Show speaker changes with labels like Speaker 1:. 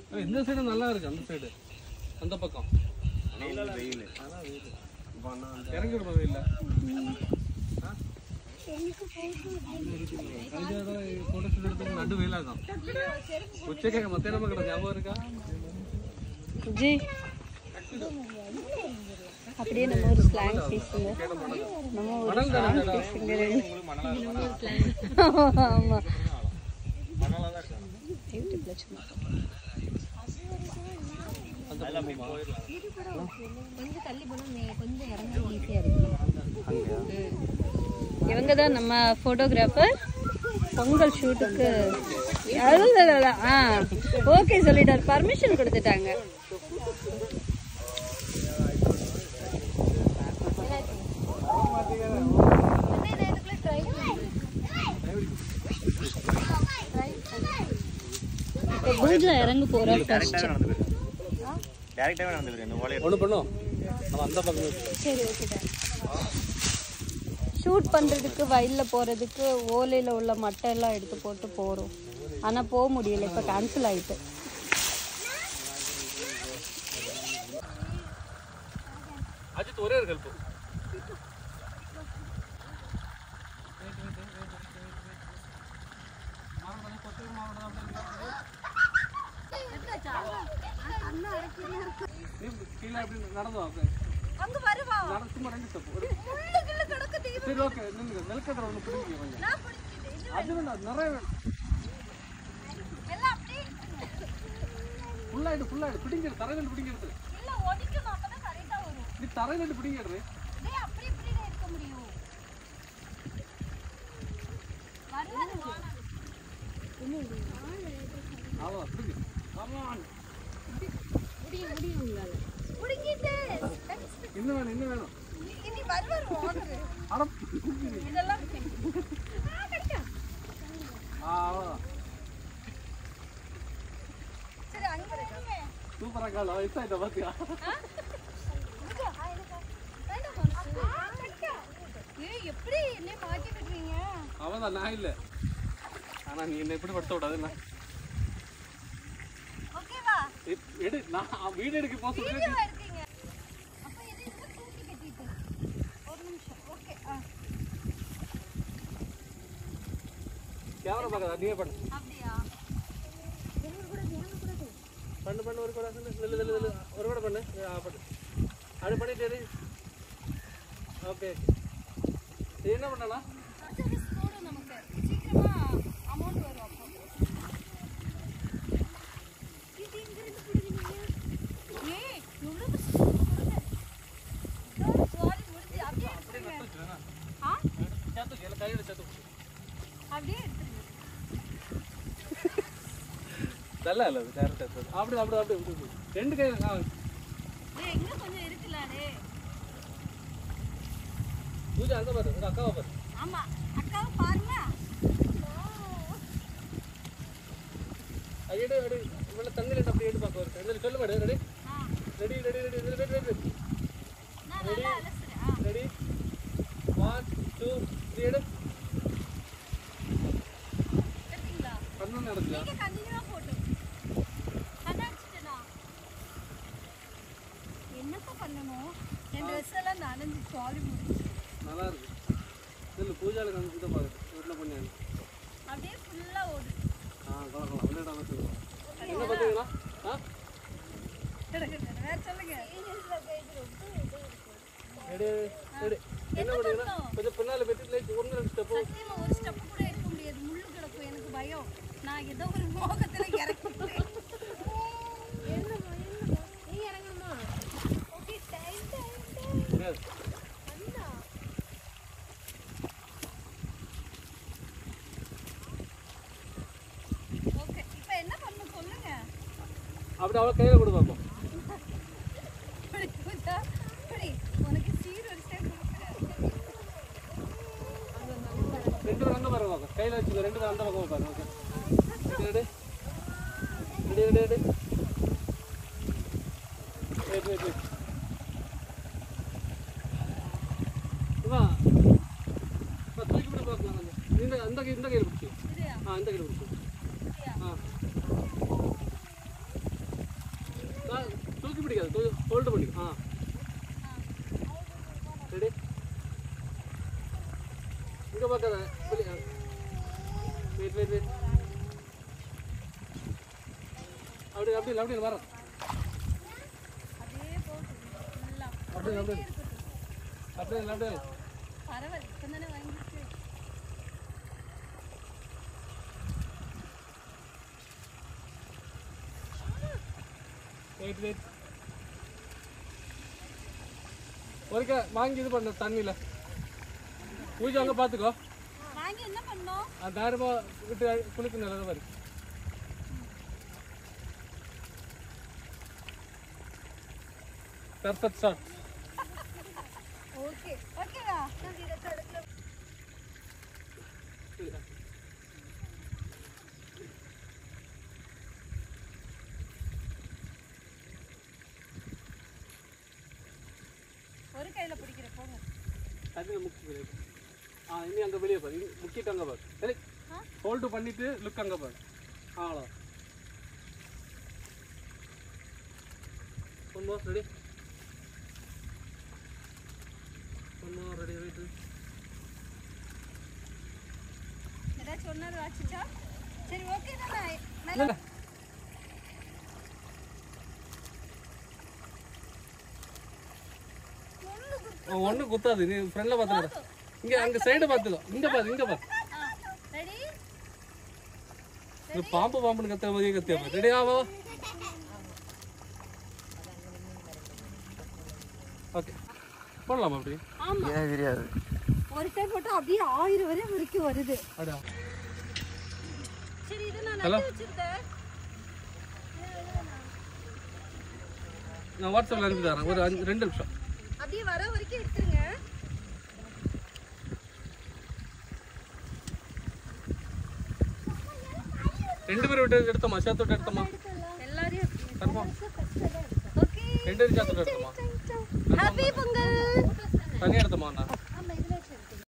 Speaker 1: ஆ, இந்த சைடு நல்லா இருக்கு அந்த சைடு அந்த பக்கம்
Speaker 2: வெயில்
Speaker 1: இறங்கி விடுமா வெயில்ல ഫോട്ടോ ഷൂട്ട് എടുത്തപ്പോൾ നടുവ് വെയിലാക്കാം ഉച്ചക്കൊക്കെ മത്തേനമ്മ കിടന്നു ஞாபகம் இருக்கா
Speaker 3: ஜி அப்படியே நம்ம ஒரு ஸ்லாங் பேசுங்க நம்ம ஒரு
Speaker 1: மணல் தானே இந்த இடம்?
Speaker 3: பேசுங்க ஆமா யூடியூப்ல சும்மா
Speaker 4: கொஞ்சம் தள்ளி போனா மே- கொஞ்சம் இறங்க ஈஸியா இருக்கு
Speaker 3: இவங்க தான் நம்ம ஃபோட்டோகிராஃபர் பொங்கல் ஷூட்டுக்கு ஆ ஓகே சொல்லிட்டார் பர்மிஷன் கொடுத்துட்டாங்க இப்போ பூஜா இறங்க போறா ஃபர்ஸ்ட்
Speaker 2: டேரக்டாவே நடந்து போயிரு இந்த ஓலையை
Speaker 1: ஒண்ணு பண்ணும் நம்ம அந்த பக்கம்
Speaker 3: சரி ஓகே ஷூட் பண்றதுக்கு வயல்ல போறதுக்கு ஓலையில உள்ள மட்டை எல்லாம் எடுத்து போட்டு போறோம் ஆனா போக முடியல இப்ப கேன்சல் ஆயிட்டு
Speaker 1: அஜித் ஒரே ஒரு ஹெல்ப் கீழே அப்படி நடந்து வா
Speaker 4: அங்க வருவா
Speaker 1: நடந்து சும்மா ரெண்டு ஸ்டெப் ஒரு
Speaker 4: முள்ளு கிள்ளு கிடக்கு தீ
Speaker 1: சரி ஓகே நில்லுங்க நெல்கட்டரை ஒன்று பிடிங்க கொஞ்சம்
Speaker 4: நான் பிடிச்சிட்டு
Speaker 1: அது வேண்டாம் நிறைய வேணும்
Speaker 4: எல்லாம் அப்படி
Speaker 1: ஃபுல்லாயிட்டு ஃபுல்லாயிட்டு பிடிங்கிறது தரையில பிடிங்கிறது
Speaker 4: இல்ல ஒடிக்கணும் அப்பதான் கரெக்டா வரும்
Speaker 1: நீ தரையில பிடிங்கிறது
Speaker 4: டேய் அப்படி இப்படி இருக்க முடியும் வராது வாடா.
Speaker 1: அவ்வளோ பிடிங்க கமான்
Speaker 4: முடிங்கிட்டு
Speaker 1: இன்னும் வேணும் இன்னும் வேணும்
Speaker 4: இனி வருவார் ஓடுது
Speaker 1: அட
Speaker 4: இதெல்லாம் ஆ, கிடைக்கும்.
Speaker 1: ஆ அவ்வளோதான்
Speaker 4: சரி அங்க இருங்க
Speaker 1: சூப்பராக கால வயசாயிட்ட பார்த்தியா
Speaker 4: ஏய் எப்படி என்ன மாட்டி விடுறீங்க
Speaker 1: அவன் தான் நான் இல்லை ஆனா நீ என்ன எப்படி படுத்த விடாது நான்
Speaker 4: ஓகேவா
Speaker 1: எப்- எடு நான் வீடு எடுக்க போக சொல்லி
Speaker 4: வீடியோவா இருக்கீங்க அப்ப இது இதுக்கு தூக்கி கட்டிட்டு ஒரு நிமிஷம் ஓகே ஆ
Speaker 1: கேமரா பார்க்காத நீயே பண்ணு
Speaker 4: அப்படியா
Speaker 1: பண்ணு பண்ணு ஒரு கூட சொல்லு நில்லு நில்லு நில்லு ஒரு கூட பண்ணு ஆ பண்ணு அது பண்ணிட்டு ஓகே இது என்ன பண்ணலாம்
Speaker 4: சர்வீஸ் போடும் நமக்கு சீக்கிரமா அமௌண்ட் வரும் அப்போ இது எங்க இருந்து பிடிக்கிறீங்க ஏய் எவ்வளவு சாரி முடிஞ்சு அப்படியே எடுத்துருங்க ஆ
Speaker 1: சேர்த்து எல்லாம் கையோட சேர்த்து
Speaker 4: அப்படியே எடுத்துருங்க
Speaker 1: நல்லா இல்லை டேரக்ட் சேர்த்து அப்படி அப்படி அப்படி அப்படி. ரெண்டு கையில் ஆ
Speaker 4: ஏய் எங்க கொஞ்சம் இருக்குல்ல டேய்
Speaker 1: பூஜை அங்கே பாரு உங்க அக்காவை பாரு
Speaker 4: ஆமா அக்காவை பாருங்க
Speaker 1: அது எடு எடு இவ்வளோ தண்ணியில் அப்படி எடு பார்க்க வருது ரெண்டு சொல்லு மேடம் ரெடி
Speaker 4: ஆ
Speaker 1: ready ready ready ready ready ready
Speaker 4: நான் நல்லா அலசுறேன் ஆ
Speaker 1: ரெடி ஒன் டூ த்ரீ எடு
Speaker 4: எடுத்தீங்களா
Speaker 1: பண்ணணும் நடக்கல
Speaker 4: நீங்க கண்டினியூவா போட்டு அடிச்சிட்டேனா என்னப்பா பண்ணணும் என் ட்ரெஸ் எல்லாம் நனைஞ்சு சாரி முடிச்சு
Speaker 1: நல்லா இருக்கு இல்லை பூஜாவில் காமிச்சு தான் பார்க்குது வீட்டில் பண்ணி
Speaker 4: அப்படியே ஃபுல்லா ஓடு
Speaker 1: ஆ கலக்கலாம் விளையாட வச்சுக்கலாம் என்ன பார்த்தீங்களா ஆ
Speaker 4: வேற சொல்லுங்க
Speaker 1: ரெடி ரெடி என்ன பண்ணுறீங்கன்னா கொஞ்சம் பின்னால் வெட்டிட்டு ஒன்று ரெண்டு ஸ்டெப்பு
Speaker 4: சத்தியமா ஒரு ஸ்டெப் கூட எடுக்க முடியாது முள்ளு கிடக்கும் எனக்கு பயம் நான் ஏதோ ஒரு மோகத்துல இறக்கிட்டேன் என்னம்மா என்னம்மா நீ இறங்கணுமா okay time time time okay இப்போ என்ன பண்ணணும் சொல்லுங்க
Speaker 1: அப்படி அவளை கையில் கொடு பார்ப்போம்
Speaker 4: அப்படி பூஜா அப்படி உனக்கு சீர் ஒரு ஸ்டெப்
Speaker 1: ரெண்டு பேரும் அங்கே பாருங்க பார்க்க கையில் வச்சுக்கோ ரெண்டு பேரும் அந்த பக்கம் பாருங்க okay ready ready ready ready wait wait wait இவா இப்போ தூக்கி விட பார்க்கலாம் கொஞ்சம் இந்த அந்த கை இந்த கையில் பிடிச்சி
Speaker 4: இதுயா
Speaker 1: ஆ இந்த கையில் பிடிச்சி ஆ அங்கே பார்க்காத வெயிட் வெயிட் வெயிட் அப்படி அப்படி இல்லை, அப்படி இல்லை, வரேன்
Speaker 4: அதே போட்டு நல்லா
Speaker 1: அப்படி இல்லை, அப்படி இல்லை. அப்படி இல்லை, அப்படி இல்லை.
Speaker 4: பரவாயில்ல இப்போ தானே வாங்கிட்டு
Speaker 1: வெயிட் வெயிட் ஒருக்க வாங்கி இது பண்ணு தண்ணியில் பூஜை அங்கே பார்த்துக்கோ
Speaker 4: வாங்கி என்ன பண்ணோம்
Speaker 1: அந்த ஆயிரம் ரூபாய் விட்டு குளிக்க நல்லது மாதிரி பெர்ஃபெக்ட் ஷாட்
Speaker 4: ஓகே ஓகேவா நான் இதை தடுக்கல ஒரு கையில பிடிக்கிற போங்க
Speaker 1: தண்ணியில் முக்கி ஆ இனி அங்கே வெளியே பாரு இனி முக்கிட்டு அங்கே பாரு சரி ஹோல்டு பண்ணிட்டு லுக் அங்கே பாரு ஆ அவ்வளோ one more ready one more ready wait
Speaker 4: ஏதாச்சும் ஒன்னாரு வாச்சிச்சா சரி ஓகே தானே நல்லா
Speaker 1: ஒன்று குத்தாது நீ ஃப்ரெண்டில் பார்த்துக்கோ இங்கே அங்கே சைடு பார்த்துக்கோ இங்கே பாரு இங்கே பாரு
Speaker 4: ரெடி
Speaker 1: இது பாம்பு பாம்புன்னு கத்துற மாதிரியே கத்தியா பாரு ரெடி ஆவா ஓகே போடலாமா அப்படி
Speaker 2: ஏன் தெரியாது
Speaker 4: ஒரு டைம் போட்டா அப்படியே ஆயிரம் வரை வரைக்கும் வருது
Speaker 1: அப்படியா
Speaker 4: சரி இதை நான்
Speaker 1: Hello?
Speaker 4: நட்டு வச்சிருந்தேன்
Speaker 1: நான் வாட்ஸ்அப்பில் அனுப்பி தரேன் ஒரு அஞ்சு ரெண்டு நிமிஷம்
Speaker 4: அப்படியே வர வரைக்கும் எடுத்துருங்க
Speaker 1: ரெண்டு பேரும் விட்டு எடுத்தோமா சேர்த்து விட்டு எடுத்தோமா
Speaker 4: எல்லாரையும்
Speaker 1: கன்ஃபார்ம்
Speaker 4: ஓகே
Speaker 1: ரெண்டு பேரும் சேர்த்து விட்டு எடுத்தோமா
Speaker 4: ஹாப்பி பொங்கல்
Speaker 1: தனியாக எடுத்தோமா நான்